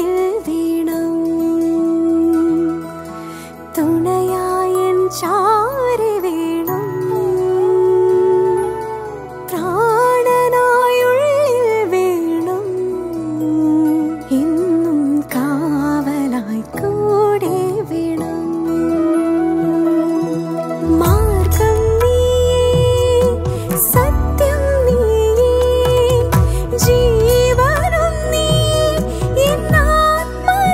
അരികിൽ വേണം തുണയായൻ ചാരി വേണം പ്രാണനായുള്ളിൽ വേണം എന്നും കാവലായി കൂടെ വേണം മാർഗം നീയേ സത്യം നീയേ ജീവനും നീ എന്നാത്മ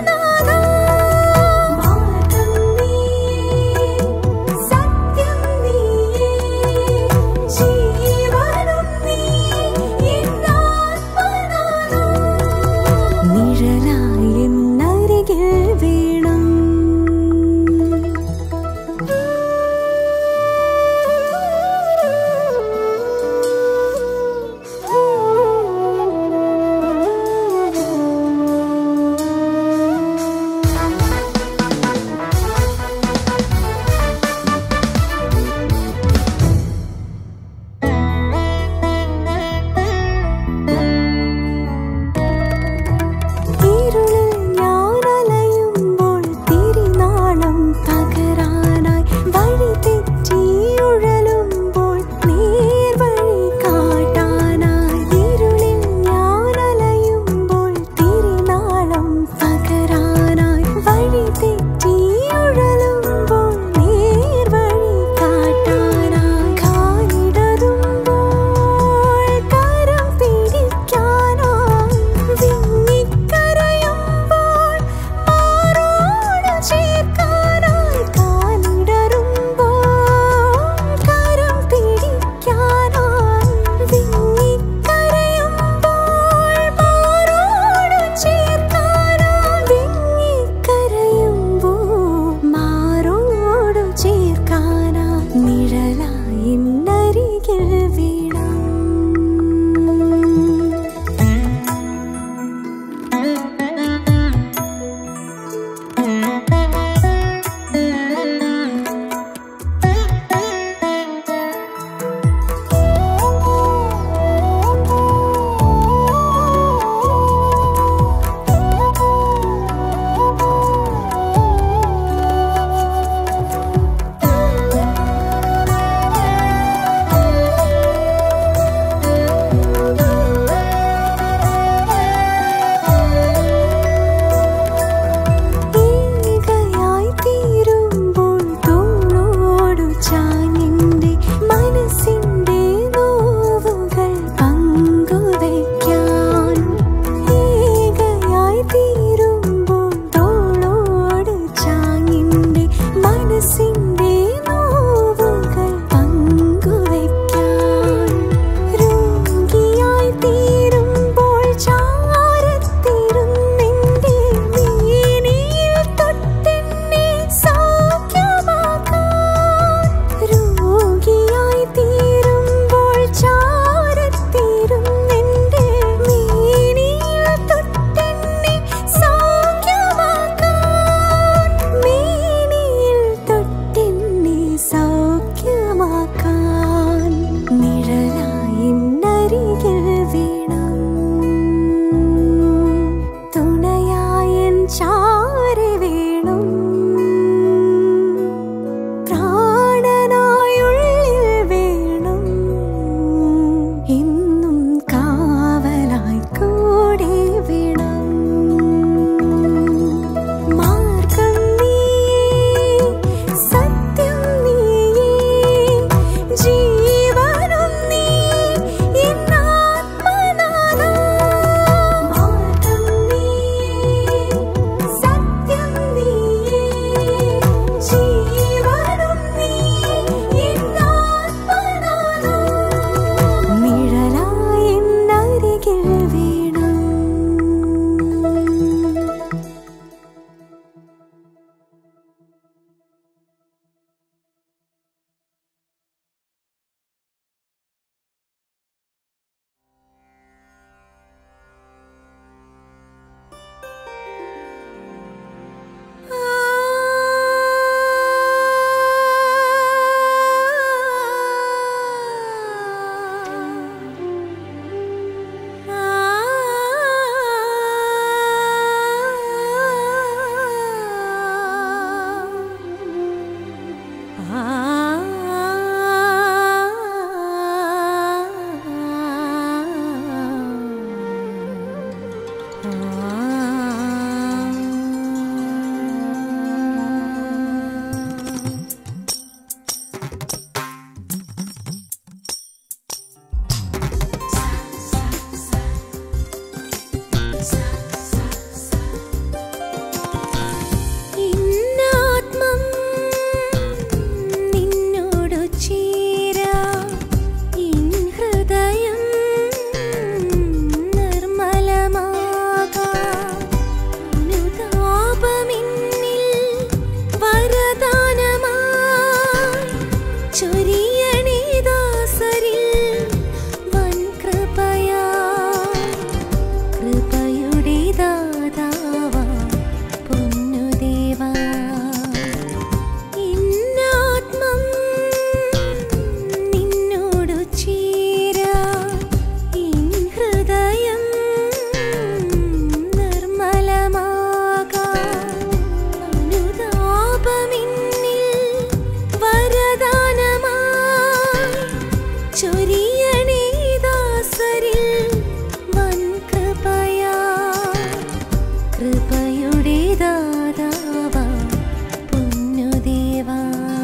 കൃപയുടെ ദാതാവാ പൊന്നുദേവാ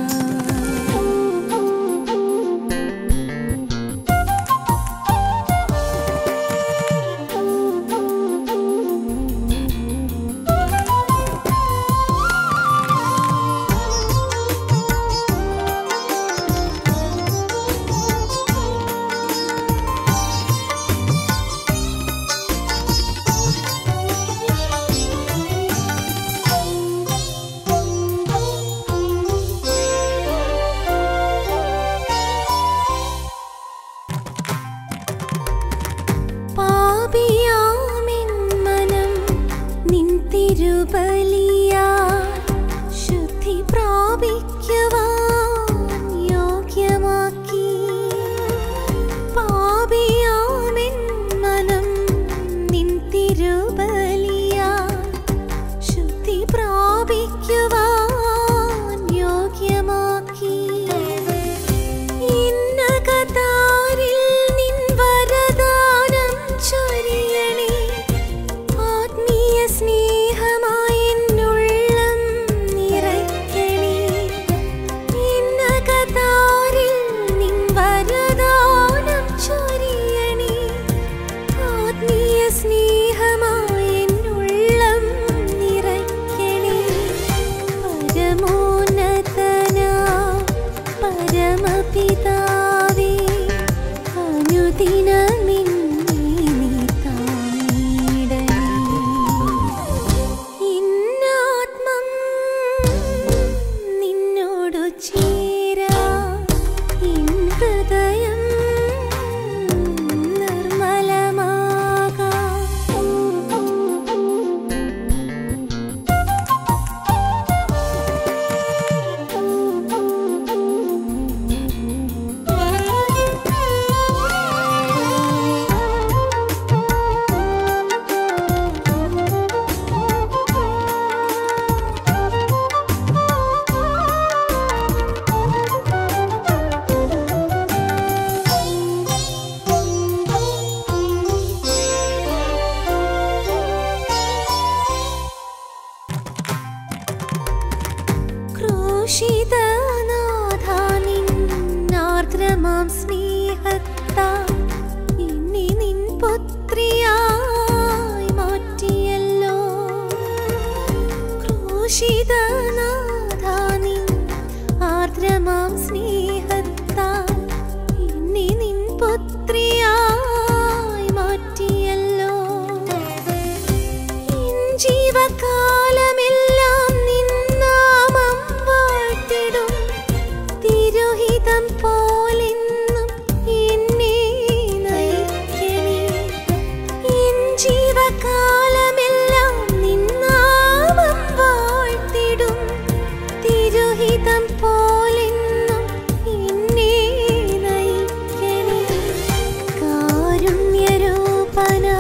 പാപിയാമിൻ മനം നിൻ തിരുബലിയാ ശുദ്ധി പ്രാപിക്കുവാൻ യോഗ്യമാക്കി പാപിയാമിൻ മനം നിൻ തിരുബലിയാ ശുദ്ധി പ്രാപിക്കുവാൻ യോഗ്യമാക്കി ഇന്നകതാരിൽ നിൻ വരദാനം ചൊരിയണേ ആത്മീയ സ്നേഹമായി എന്നുള്ളം നിറയ്ക്കണേ ഇന്നകതാരിൽ നിൻ വരദാനം ചൊരിയണേ ആത്മീയ സ്നേഹമായി എന്നുള്ളം നിറയ്ക്കണേ പരമോന്നതനാ പരമപിതാവേ അനുദിനമിന്നേ നീ താങ്ങിടണേ ഇന്നാത്മം നിന്നോടു ചേരാ ഇൻ ഹൃദയം നിർമ്മലമാകാം ക്രൂശിതനാഥാ നിന്നാർദ്രമാം സ്നേഹത്താൽ എന്നെ നിൻ പുത്രിയായി മാറ്റിയല്ലോ ക്രൂശിതനാഥാ നിൻ ആർദ്രമാം സ്നേഹത്താൽ എന്നെ നിൻ പുത്രിയായി മാറ്റിയല്ലോ എൻ ജീവകാലമെല്ലാം നിൻ നാമം വാഴ്ത്തിടും തിരുഹിതം പോലെന്നും എന്നെ നയിക്കണേ എൻ ജീവകാലമെല്ലാം നിൻ നാമം വാഴ്ത്തിടും തിരുഹിതം പോലെന്നും എന്നെ നയിക്കണേ കാരുണ്യരൂപനാ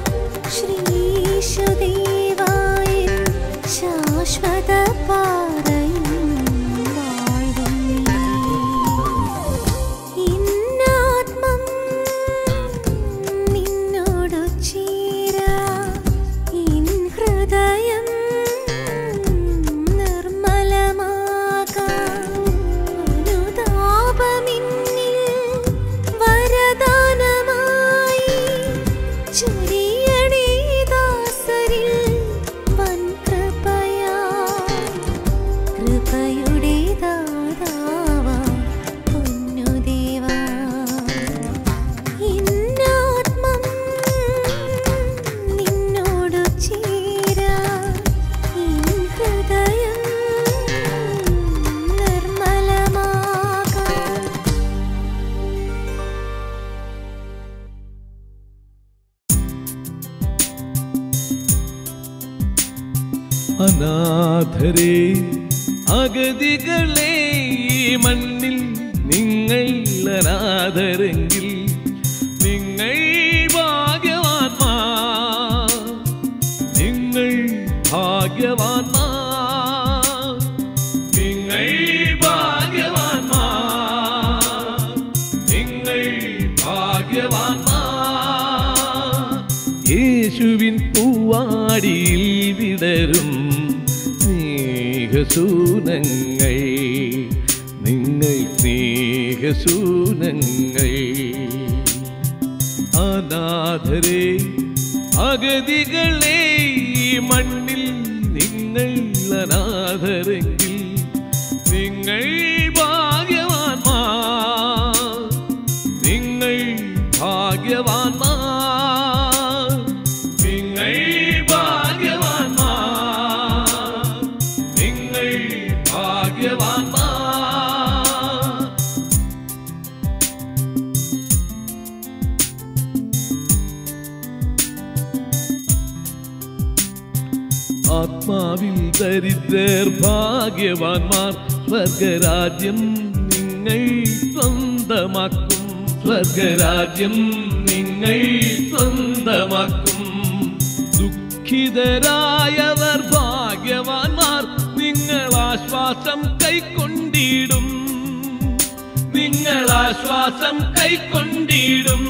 ശ്രീശുദേവായ ശാശ്വത പാറയും വാഴും നീ. ഇന്നാത്മം നിന്നോടു ചേരാ ഇൻ ഹൃദയം നിർമ്മലമാകാം അനുതാപമിന്നിൽ വരദാനമായി ചൊരിയണേ ദാസരിൽ വൻ കൃപയാ കൃപയുടെ ദാതാവാ പൊന്നുദേവാ ഇന്നാത്മം നിന്നോടു ചേരാ ഇൻ ഹൃദയം നിർമ്മലമാകാം അനാഥരെ അഗതികളെ ഈ മണ്ണിൽ നിങ്ങൾ അനാഥരെങ്കിൽ നിങ്ങൾ ഭാഗ്യവാന്മാ നിങ്ങൾ ഭാഗ്യവാന്മാ നിങ്ങൾ ഭാഗ്യവാന്മാ നിങ്ങൾ ഭാഗ്യവാന്മാ യേശുവിൻ പൂവാടിയിൽ വിടരും സ്നേഹസൂനങ്ങൾ നിങ്ങൾ സ്നേഹസൂനങ്ങൾ അനാഥരെ അഗതികളെ ഈ മണ്ണിൽ നിങ്ങൾ അനാഥരെങ്കിൽ നിങ്ങൾ ഭാഗ്യവാന്മാർ നിങ്ങൾ ഭാഗ്യവാന്മാർ നിങ്ങൾ ഭാഗ്യവാന്മാർ നിങ്ങൾ ഭാഗ്യവാന്മാർ ആത്മാവിൽ ദരിദ്രർ ഭാഗ്യവാന്മാർ സ്വർഗരാജ്യം നിങ്ങൾ സ്വന്തമാക്കും സ്വർഗരാജ്യം നിങ്ങൾ സ്വന്തമാക്കും ദുഃഖിതരായവർ ഭാഗ്യവാന്മാർ നിങ്ങൾ ആശ്വാസം കൈക്കൊണ്ടിടും നിങ്ങൾ ആശ്വാസം കൈക്കൊണ്ടിടും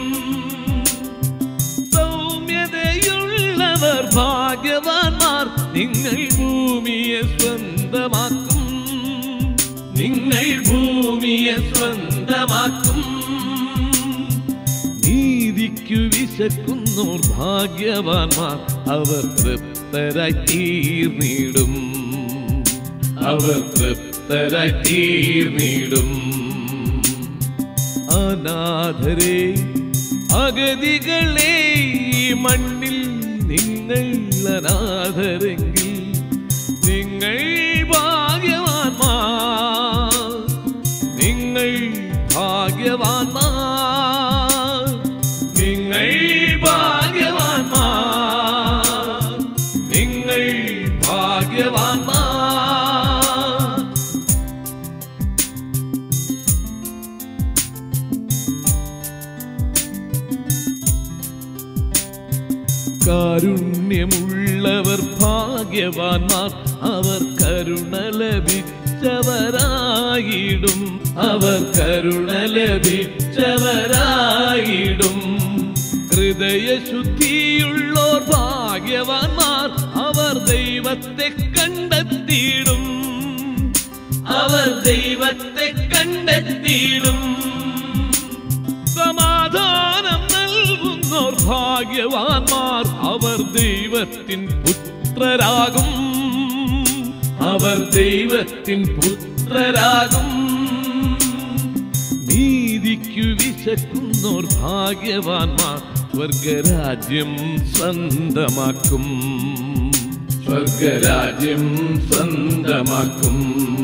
സൗമ്യതയുള്ളവർ ഭാഗ്യവാന്മാർ നിങ്ങൾ ഭൂമിയെ സ്വന്തമാക്കും നിങ്ങൾ ഭൂമിയെ സ്വന്തമാക്കും നീതിക്കു വിശക്കുന്നോർ ഭാഗ്യവാന്മാർ അവർ തൃപ്തരായി തീർന്നിടും അവർ തൃപ്തരായി തീർന്നിടും അനാഥരെ അഗതികളെ ഈ മണ്ണിൽ നിങ്ങൾ അനാഥരെങ്കിൽ നിങ്ങൾ ഭാഗ്യവാന്മാർ നിങ്ങൾ ഭാഗ്യവാന്മാർ നിങ്ങൾ ഭാഗ്യവാന്മാർ നിങ്ങൾ ഭാഗ്യവാന്മാർ കാരുണ്യമുള്ളവർ ഭാഗ്യവാന്മാർ അവർ കരുണ ലഭിച്ചവരായിടും അവർ കരുണ ലഭിച്ചവരായിടും ഹൃദയശുദ്ധിയുള്ളോർ ഭാഗ്യവാന്മാർ അവർ ദൈവത്തെ കണ്ടെത്തിയിടും അവർ ദൈവത്തെ കണ്ടെത്തിയിടും സമാധാനം നൽകുന്നോർ ഭാഗ്യവാന്മാർ അവർ ദൈവത്തിൻ പുത്രരാകും അവർ ദൈവത്തിൻ പുത്രരാകും നീതിക്കു വിശക്കുന്നോർ ഭാഗ്യവാന്മാർ സ്വർഗരാജ്യം സ്വന്തമാക്കും സ്വർഗരാജ്യം സ്വന്തമാക്കും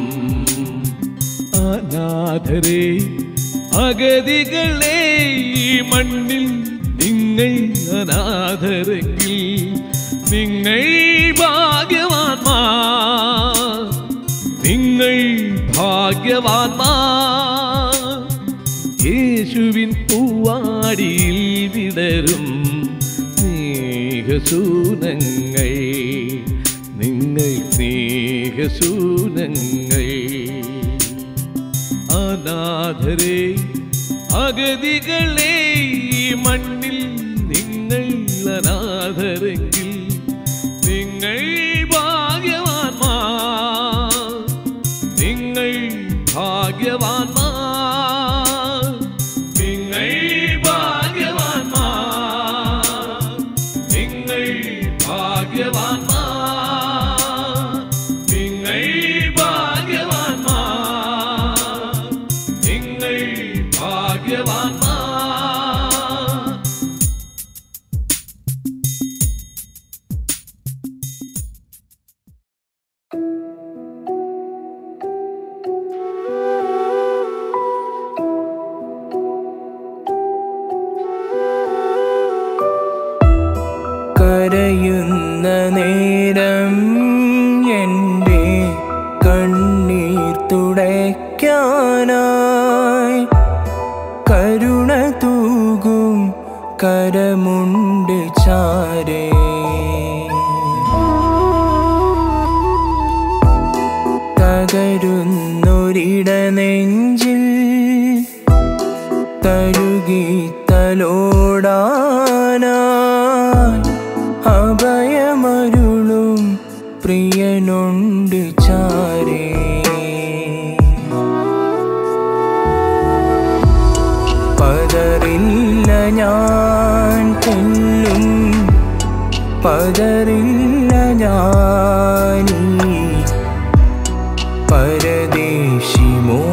അനാഥരെ അഗതികളെ ഈ മണ്ണിൽ നിങ്ങൾ അനാഥരെങ്കിൽ നിങ്ങൾ ഭാഗ്യവാന്മാർ നിങ്ങൾ ഭാഗ്യവാന്മാർ യേശുവിൻ പൂവാടിയിൽ വിടരും സ്നേഹസൂനങ്ങൾ നിങ്ങൾ സ്നേഹസൂനങ്ങൾ അനാഥരെ അഗതികളെ ഈ മണ്ണിൽ നിങ്ങൾ അനാഥരെങ്കിൽ നിങ്ങൾ ഭാഗ്യവാന്മാർ നിങ്ങൾ ഭാഗ്യവാന്മാർ നിങ്ങൾ ഭാഗ്യവാന്മാർ നിങ്ങൾ ഭാഗ്യവാന്മാർ നിങ്ങൾ ഭാഗ്യവാന്മാർ നിങ്ങൾ ഭാഗ്യവാന്മാർ കരയുന്ന നേരം എൻ്റെ കണ്ണീർ തുടയ്ക്കാനായി കരുണ തൂകും കരമുണ്ട് ചാരേ തകരുന്നൊരിട നെഞ്ചിൽ തരുകി തലോടാനായി അഭയമരുളും പ്രിയനുണ്ട് ചാരേ പതറില്ല ഞാൻ തെല്ലും പതറില്ല ഞാനീ പരദേശി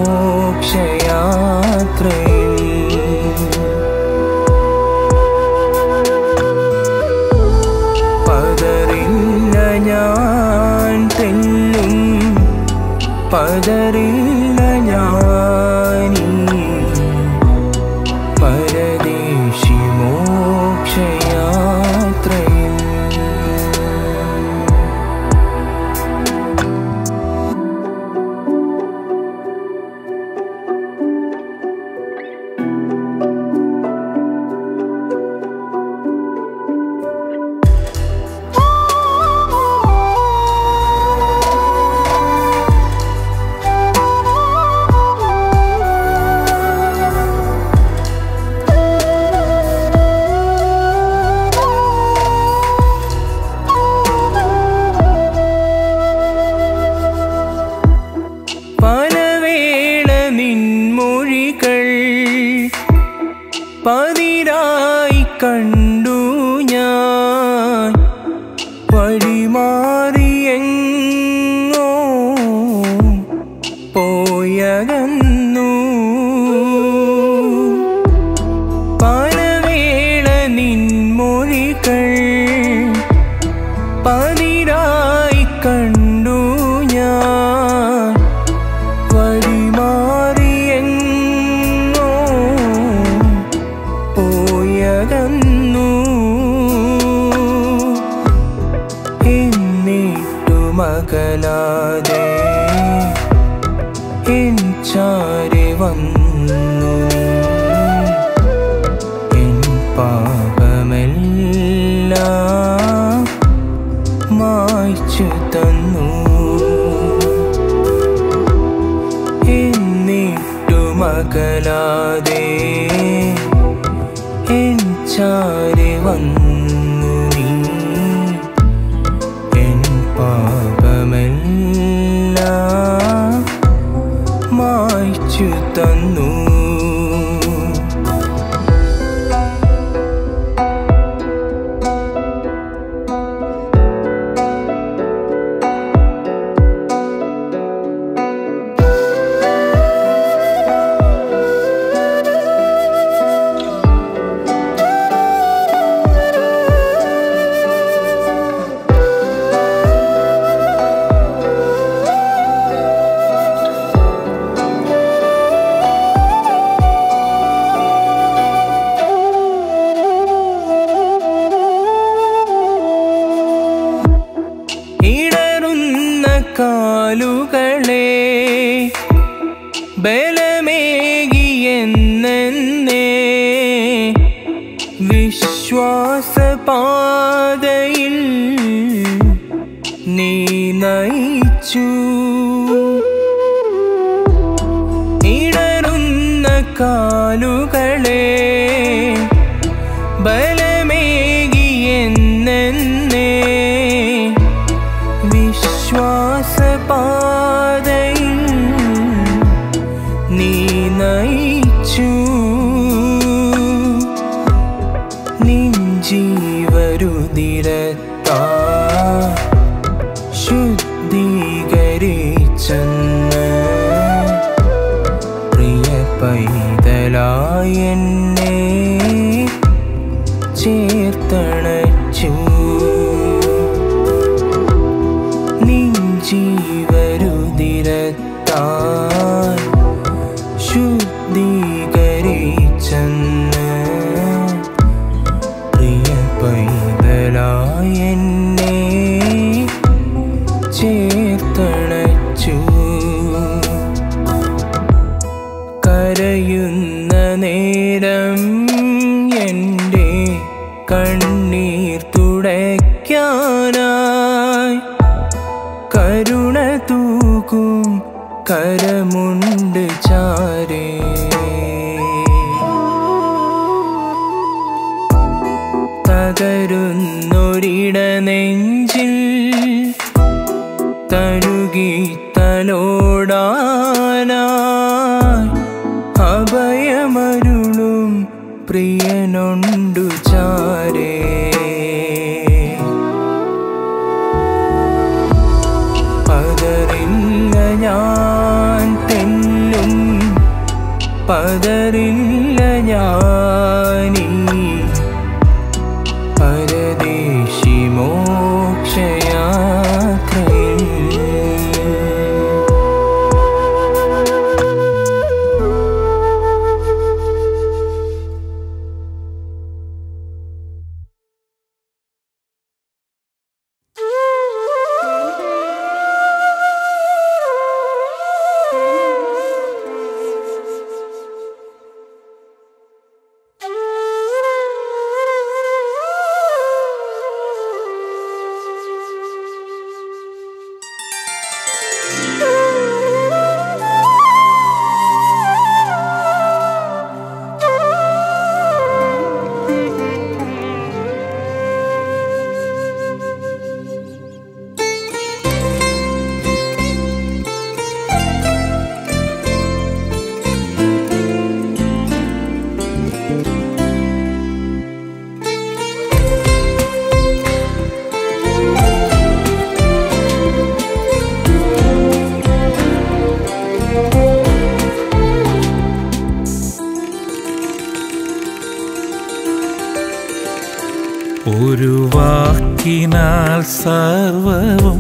മോക്ഷയാത്രയിൽ പതറില്ല ഞാൻ തെല്ലും പതറില്ല ഞാനീ പരദേശി മോക്ഷയാത്രയിൽ പലവേള നിൻമൊഴികൾ പതിരായി കണ്ടു ഞാൻ വഴിമാറിയെങ്ങോ പോയകന്നു പലവേള നിൻമൊഴികൾ പതിരായി കണ്ടു ഞാൻ വഴിമാറിയെങ്ങോ പോയകന്നു എന്നിട്ടു മകലാതെ എൻ ചാരി വന്നു നീ. എൻ പാപമെല്ലാം മായ്ച്ചു തന്നു എന്നിട്ടു മകലാതെ എൻ ചാരി വന്നു നീ എൻ പാപമെല്ലാം മായ്ച്ചു തന്നു ഇടറുന്ന കാലുകളെ ബലമേകിയെന്നെ വിശ്വാസപാതയിൽ നീ നയിച്ചു ഇടറുന്ന കാലുകളെ ബലമേകിയെന്നെ വിശ്വാസപാതയിൽ നീ നയിച്ചു നിൻ ജീവരുതിരത്താ ശുദ്ധീകരിച്ചെന്ന് പ്രിയ പൈതലായി എന്നെ ചേർത്തണച്ചു നിൻ ജീവരുതിരത്താൽ ശുദ്ധീകരിച്ചെന്ന് പ്രിയ പൈതലായി എന്നെ ചേർത്തണച്ചു കരയുന്ന നേരം എൻ്റെ കണ്ണീർ തുടയ്ക്കാനായി കരുണ തൂക്കും കരമുണ്ട് ചാരേ തകരുന്നൊരിട നെഞ്ചിൽ തഴുകി തലോടാനായി അഭയമരുളും പ്രിയനുണ്ടു ചാരേ പതറില്ല ഞാൻ തെല്ലും പതറില്ല ഞാനീ പരദേശി മോക്ഷയാത്രയിൽ ഒരു വാക്കിനാൽ സർവവും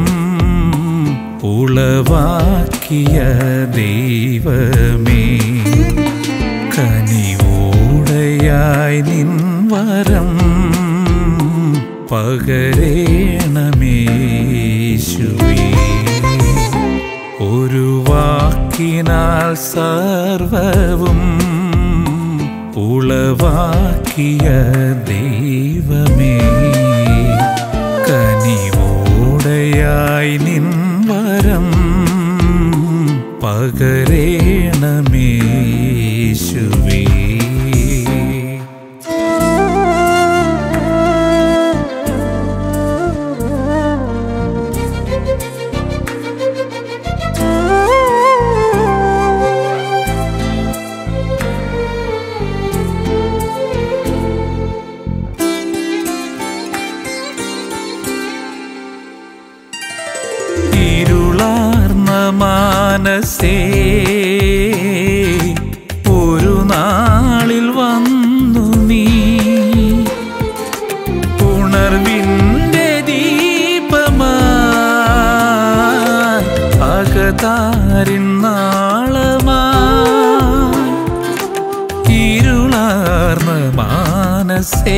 ഉളവാക്കിയ ദൈവമേ കനിവോടയായി നിൻ വരം പകരേണമേശുവേ ഒരു വാക്കിനാൽ സർവവും ഉളവാക്കിയ ദൈവമേ കനിവോടയായി നിൻ വരം പകരേണമേശുവേ ഇരുളാർന്ന മാനസേ ഒരു നാളിൽ വന്നു നീ ഉണർവിൻ്റെ ദീപമായി അകതാരിൻ നാളമായി ഇരുളാർന്ന മാനസേ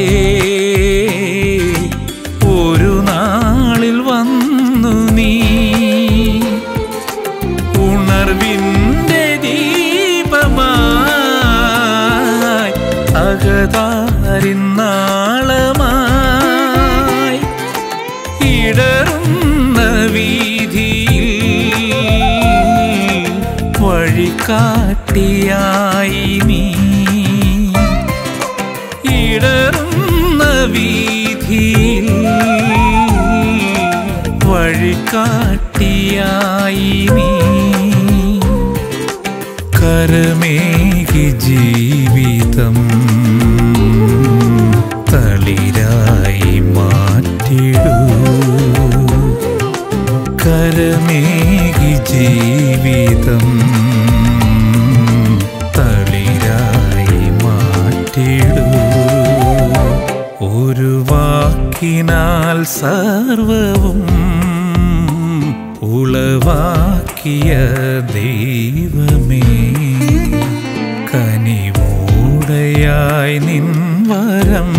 ഒരു നാളിൽ വന്നു നീ ഉണർവിൻ്റെ ദീപമായി അകതാരിൻ നാളമായി ഇടറുന്ന വീതിയിൽ വഴികാട്ടിയായി നീ ഇടറുന്ന വീതിയിൽ വഴികാട്ടിയായി നീ കരമേകി ജീവിതം തളിരായി മാറ്റിടൂ കരമേകി ജീവിതം തളിരായി മാറ്റിടൂ ഒരു വാക്കിനാൽ സർവവും ഉളവാക്കിയ ദൈവമേ കനിവോടയായി നിൻ വരം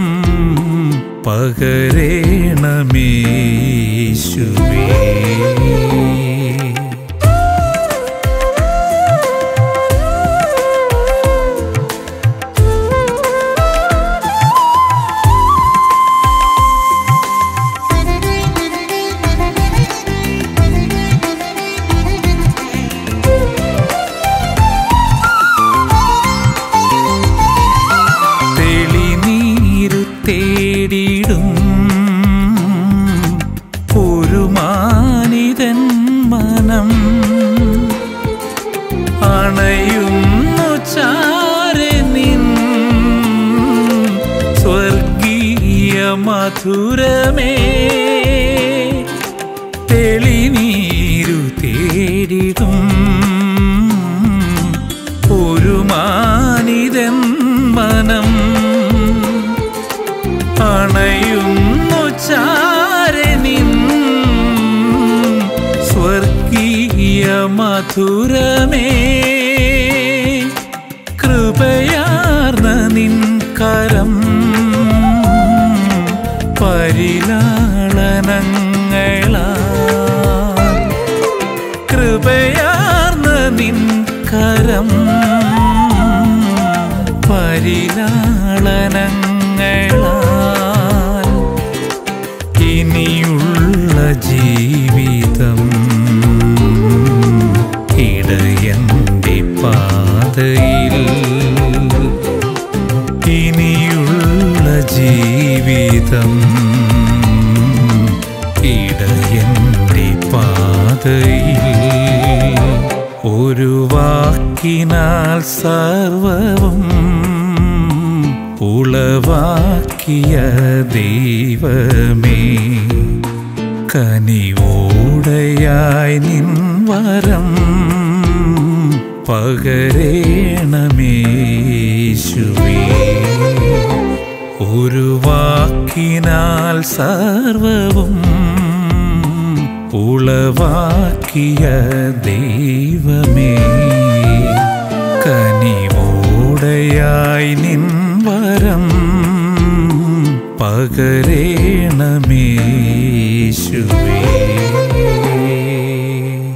പകരേണമേശുവേ തെളിനീരു തേടിടും ഒരു മാനിത മധുരമേ തെളിനീരു തേടിടും ഒരു മാനിതൻ മനം അണയുന്നു ചാരനിൻ സ്വർഗീയ മധുരമേ കൃപയാർന്ന നിൻ കരം പരിലാളനങ്ങളാൽ കൃപയാർന്ന നിൻ കരം പരിലാളനങ്ങളാൽ ഇനിയുള്ള ജീവിതം ഇടയന്റെ പാതയിൽ ഇനിയുള്ള ജീവിതം ഇടയന്റെ പാതയിൽ ഒരു വാക്കിനാൽ സർവവും ഉളവാക്കിയ ദൈവമേ കനിവോടയായി നിൻ വരം പകരേണമേശുവേ ഒരു വാക്കിനാൽ സർവവും ഉളവാക്കിയ ദൈവമേ കനിവോടയായി നിൻ വരം പകരേണമേശുവേ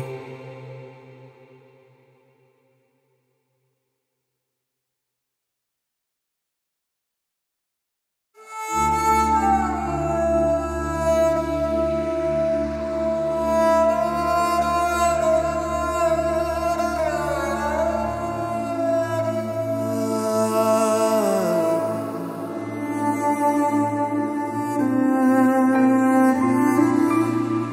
ആ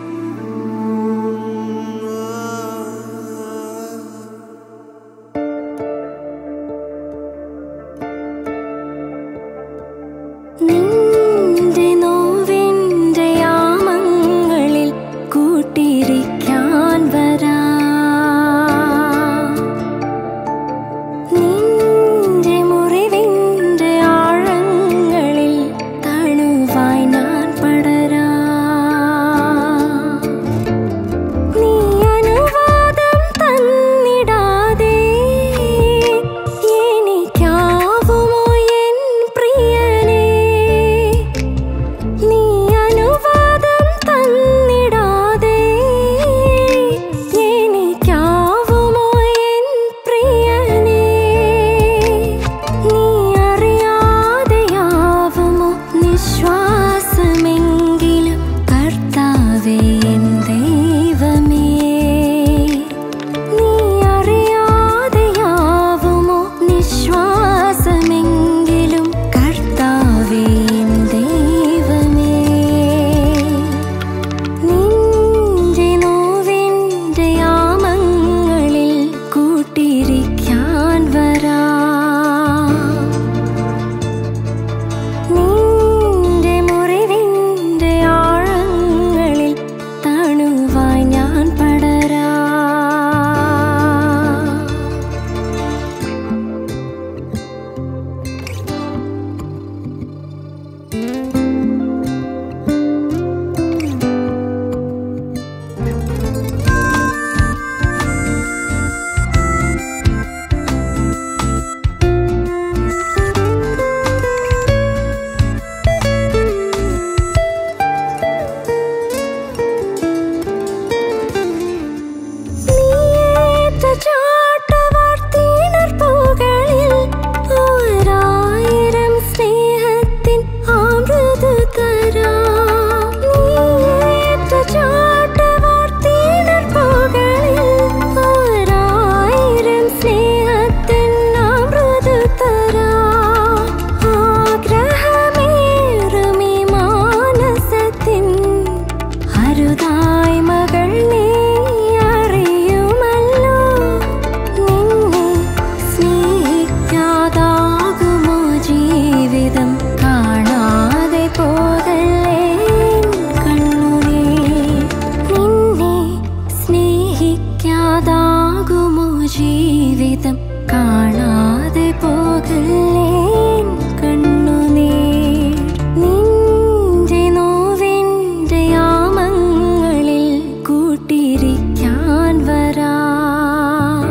ജീവിതം കാണാതെ പോകല്ലേ കണ്ണുനീർ നിന്റെ നോവിൻ്റെ യാമങ്ങളിൽ കൂട്ടിരിക്കാൻ വരാം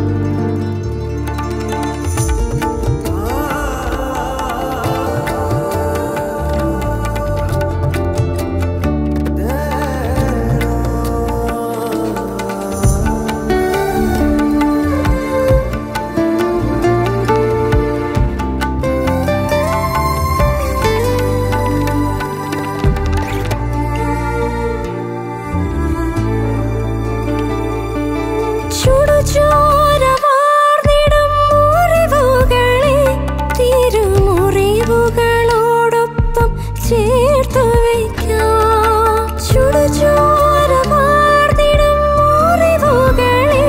ചുടുചോരവാർന്നിടും മുറിവുകളെ തിരുമുറിവുകളോടൊപ്പം ചേർത്തു വയ്ക്കാം ചുടുചോരവാർന്നിടും മുറിവുകളെ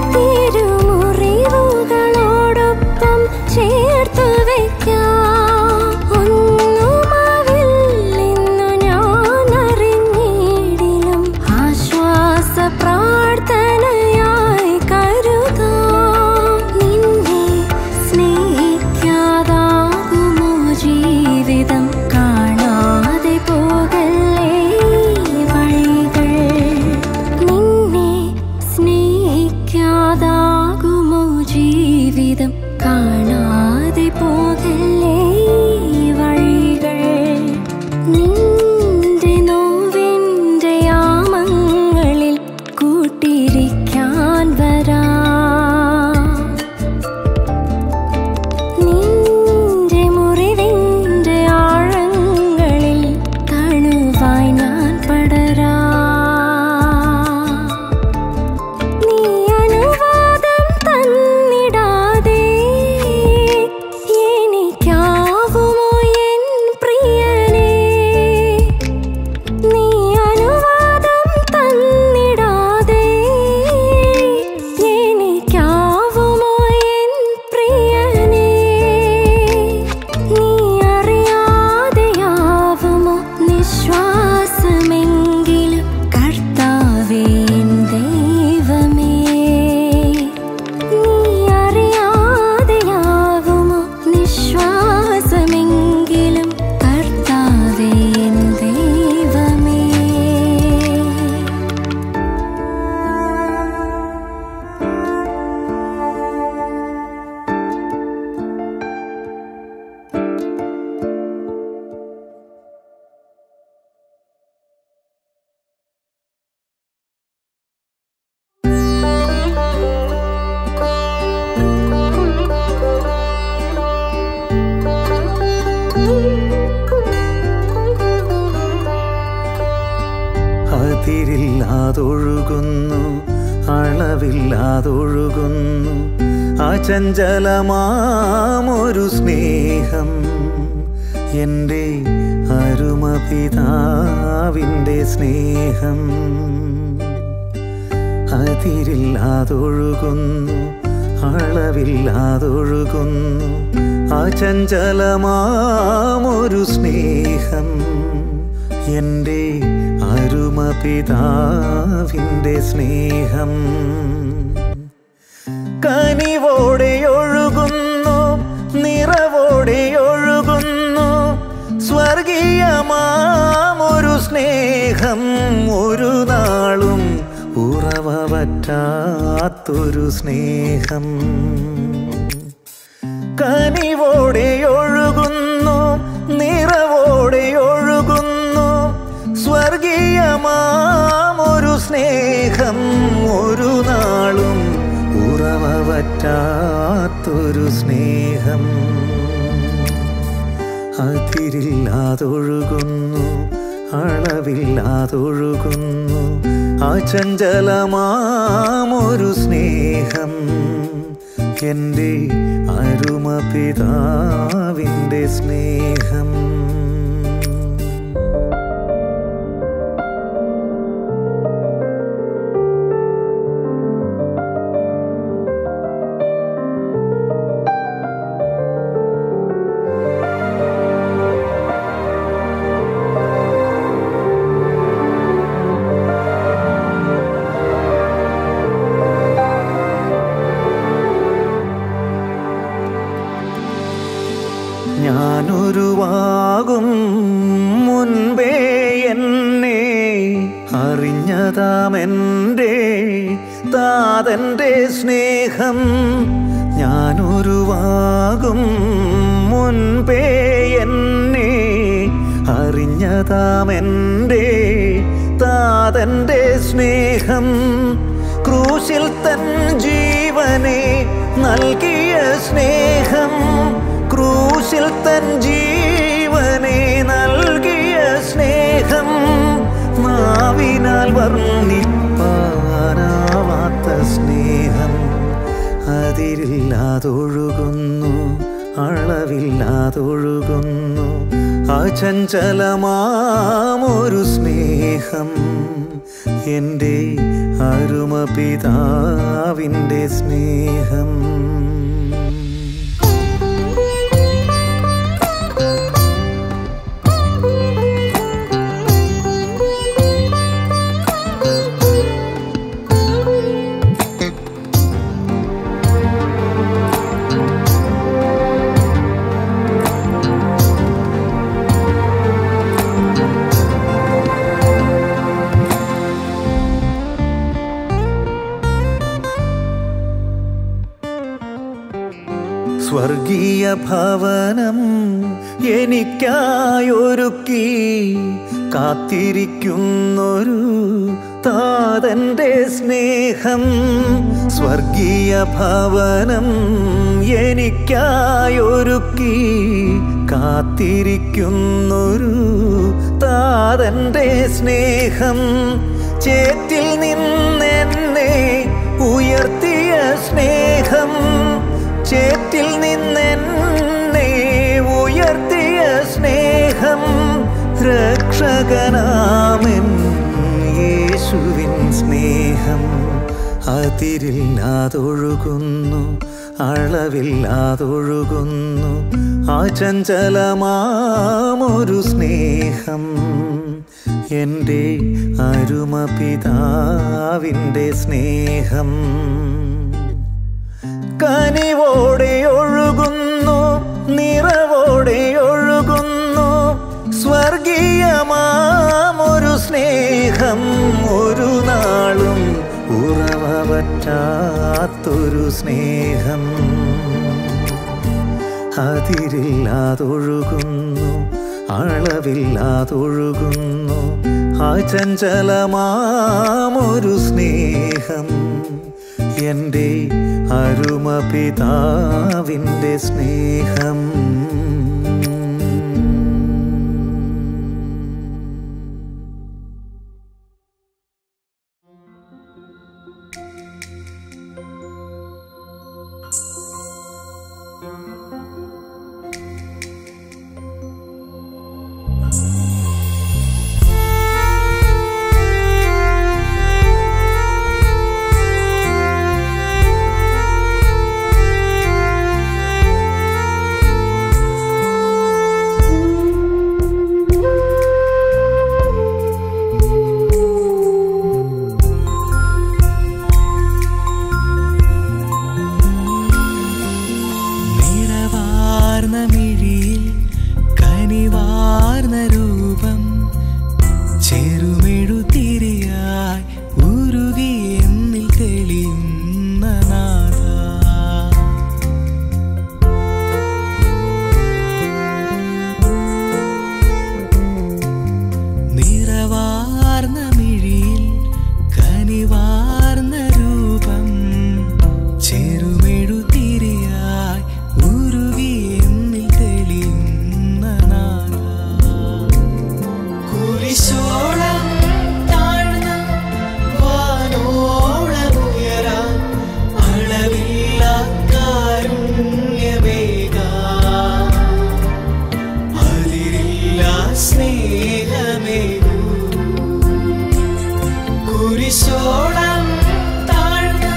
തിരുമുറിവുകളോടൊപ്പം ചേർത്തു വയ്ക്കാം ഒന്നുമാവില്ലെന്നു ഞാൻ അറിഞ്ഞിടിലും ആശ്വാസ പ്രാർത്ഥനയായി കരുതാം നിന്നെ സ്നേഹിക്കാതാകുമോ ജീവിതം കാണാതെ പോകല്ലേ വഴികൾ നിന്നെ സ്നേഹിക്കാതാകുമോ ജീവിതം കാണാതെ പോകല്ലേ വഴികൾ നിന്റെ നോവിൻ്റെ യാമങ്ങളിൽ കൂട്ടിരിക്കാൻ വരാം നിന്റെ മുറിവിൻ്റെ ആഴങ്ങളിൽ തണുവായി ഞാൻ പടരാം നീ അനുവാദം തന്നിടാതെ എനിക്കാവുമോ എൻ പ്രിയനേ നീ അനുവാദം തന്നിടാതെ എനിക്കാവുമോ എൻ പ്രിയനേ നീ അറിയാതെയാവുമോ നിശ്വാസമെങ്കിലും കർത്താവേ എൻ ദൈവമേ നീ അറിയാതെയാവുമോ നിശ്വാസമെങ്കിലും കർത്താവേ എൻ ദൈവമേ അതിരില്ലാതൊഴുകുന്നു അളവില്ലാതൊഴുകുന്നു അചഞ്ചലമാമൊരു സ്നേഹം എൻ്റെ അരുമപിതാവിൻ്റെ സ്നേഹം അതിരില്ലാതൊഴുകുന്നു അളവില്ലാതൊഴുകുന്നു അചഞ്ചലമാമൊരു സ്നേഹം എൻ്റെ അരുമപിതാവിൻ്റെ സ്നേഹം കനിവോടെ ഒഴുകുന്നു നിറവോടെ ഒഴുകുന്നു സ്വർഗീയമാമൊരു സ്നേഹം ഒരു നാളും ഉറവ പറ്റാത്തൊരു സ്നേഹം കനിവോടെ ഒഴുകുന്നു നിറവോടെ ഒഴുകുന്നു സ്വർഗീയമാമൊരു സ്നേഹം ഒരു നാളും ഉറവ പറ്റാത്തൊരു സ്നേഹം അതിരില്ലാതൊഴുകുന്നു അളവില്ലാതൊഴുകുന്നു അചഞ്ചലമാമൊരു സ്നേഹം എൻ്റെ അരുമപിതാവിൻ്റെ സ്നേഹം എൻ്റെ താതൻ്റെ സ്നേഹം ഞാനൊരുവാകും മുൻപേ എന്നെ അറിഞ്ഞതാമെൻ്റെ താതൻ്റെ സ്നേഹം ക്രൂശിൽ തൻ ജീവനെ നൽകിയ സ്നേഹം ക്രൂശിൽ തൻ ജീവനെ നൽകിയ സ്നേഹം നാവിനാൽ വർണ്ണിപ്പാനാവാത്ത സ്നേഹം അതിരില്ലാതൊഴുകുന്നു അളവില്ലാതൊഴുകുന്നു അചഞ്ചലമാമൊരു സ്നേഹം എൻ്റെ അരുമ പിതാവിൻ്റെ സ്നേഹം സ്വർഗീയ ഭവനം എനിക്കായൊരുക്കി കാത്തിരിക്കുന്നൊരു താതന്റെ സ്നേഹം സ്വർഗീയ ഭവനം എനിക്കായൊരുക്കി കാത്തിരിക്കുന്നൊരു താതന്റെ സ്നേഹം ചേറ്റിൽ നിന്നെന്നെ ഉയർത്തിയ സ്നേഹം ചേറ്റിൽ നിന്നെന്നെ ഉയർത്തിയ സ്നേഹം രക്ഷകനാമൻ യേശുവിൻ സ്നേഹം അതിരില്ലാതൊഴുകുന്നു അളവില്ലാതൊഴുകുന്നു ആചഞ്ചലമാമൊരു സ്നേഹം എൻ്റെ അരുമ പിതാവിൻ്റെ സ്നേഹം കനിവോടെ ഒഴുകുന്നു നിറവോടെ ഒഴുകുന്നു സ്വർഗീയമാമൊരു സ്നേഹം ഒരു നാളും ഉറവ പറ്റാത്തൊരു സ്നേഹം അതിരില്ലാതൊഴുകുന്നു അളവില്ലാതൊഴുകുന്നു അചഞ്ചലമാമൊരു സ്നേഹം എൻ്റെ അരുമ പിതാവിൻ്റെ സ്നേഹം നിറവാർന്ന മിഴിയിൽ കനിവാർന്ന രൂപം ചെറുമെഴുതിരിയായി ഉരുകി എന്നിൽ തെളിയുന്ന നാഥ നിറവാർന്ന മിഴിയിൽ കനിവാർന്ന രൂപം ചെറുമെഴുതിരിയായി ഉരുകി എന്നിൽ തെളിയുന്ന നാഥ കുരിശോളം താഴ്ന്ന വാനോളമുയരാൻ അളവില്ല കാരുണ്യമേകാൻ അതിരില്ല സ്നേഹമേകൂ കുരിശോളം താഴ്ന്ന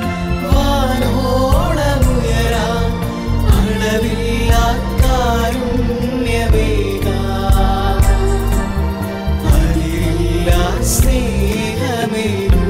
വാനോളമുയരാൻ അളവില്ല കാരുണ്യമേകാൻ അതിരില്ല സ്നേഹമേകൂ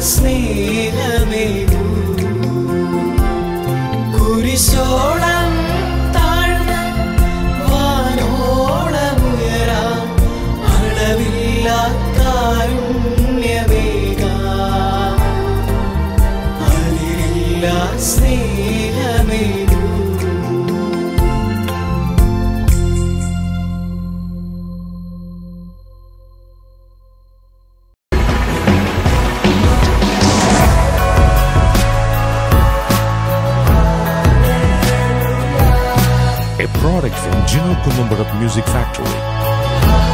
സ്നേഹമേകൂ കുരിശോളം താഴ്ന്ന വാനോളമുയരാം അളവില്ലാ കാരുണ്യമേകാം അതിരില്ലാ സ്നേഹമേകൂ a product from Gino Columbarat Music Factory.